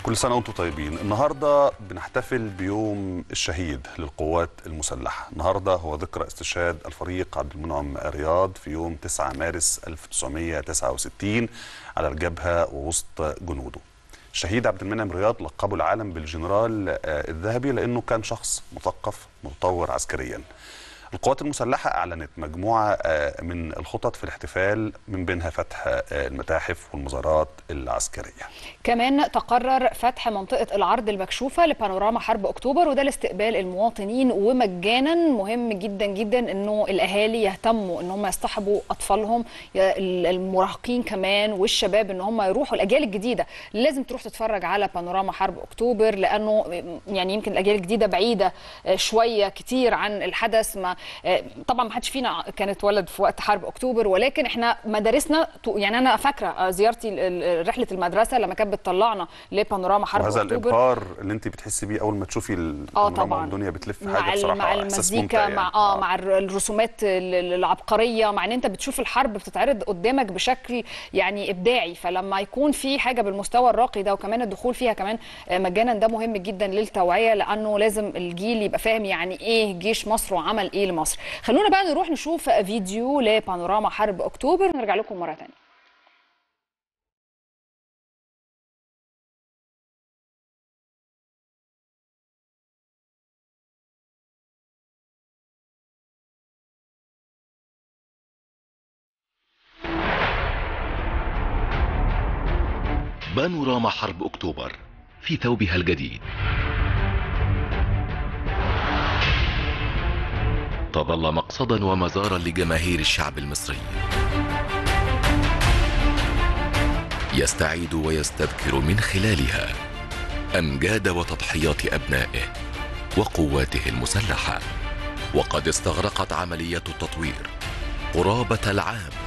كل سنة وانتم طيبين النهاردة بنحتفل بيوم الشهيد للقوات المسلحة النهاردة هو ذكرى استشهاد الفريق عبد المنعم رياض في يوم 9 مارس 1969 على الجبهة ووسط جنوده الشهيد عبد المنعم رياض لقبه العالم بالجنرال آه، الذهبي لأنه كان شخص مثقف متطور عسكريا القوات المسلحة أعلنت مجموعة آه، من الخطط في الاحتفال من بينها فتح آه، المتاحف والمزارات العسكرية كمان تقرر فتح منطقة العرض المكشوفة لبانوراما حرب أكتوبر وده لاستقبال المواطنين ومجانا مهم جدا جدا أنه الأهالي يهتموا أن هم يصطحبوا أطفالهم ي- المراهقين كمان والشباب أن هم يروحوا الأجيال الجديدة لازم تروح تتفرج على بانوراما حرب أكتوبر لأنه يعني يمكن الأجيال الجديدة بعيدة آه، شوية كتير عن الحدث ما آه، طبعا ما حدش فينا كان اتولد في وقت حرب أكتوبر ولكن احنا مدارسنا يعني أنا فاكرة آه، زيارتي ل- ل- رحلة المدرسة لما كانت بتطلعنا لبانوراما حرب وهذا أكتوبر الإبهار اللي أنت بتحسي بيه أول ما تشوفي اه البانوراما طبعا والدنيا بتلف مع حاجة ال- بصراحة مع إحساس المزيكا ممتع يعني. مع اه مع الر- الرسومات ال- ال- العبقريه مع ان انت بتشوف الحرب بتتعرض قدامك بشكل يعني ابداعي فلما يكون في حاجه بالمستوى الراقي ده وكمان الدخول فيها كمان آه، مجانا ده مهم جدا للتوعيه لانه لازم الجيل يبقى فاهم يعني ايه جيش مصر وعمل ايه لمصر خلونا بقى نروح نشوف فيديو لبانوراما حرب اكتوبر ونرجع لكم مره ثانيه بانوراما حرب أكتوبر في ثوبها الجديد تظل مقصدا ومزارا لجماهير الشعب المصري يستعيد ويستذكر من خلالها أمجاد وتضحيات أبنائه وقواته المسلحة وقد استغرقت عملية التطوير قرابة العام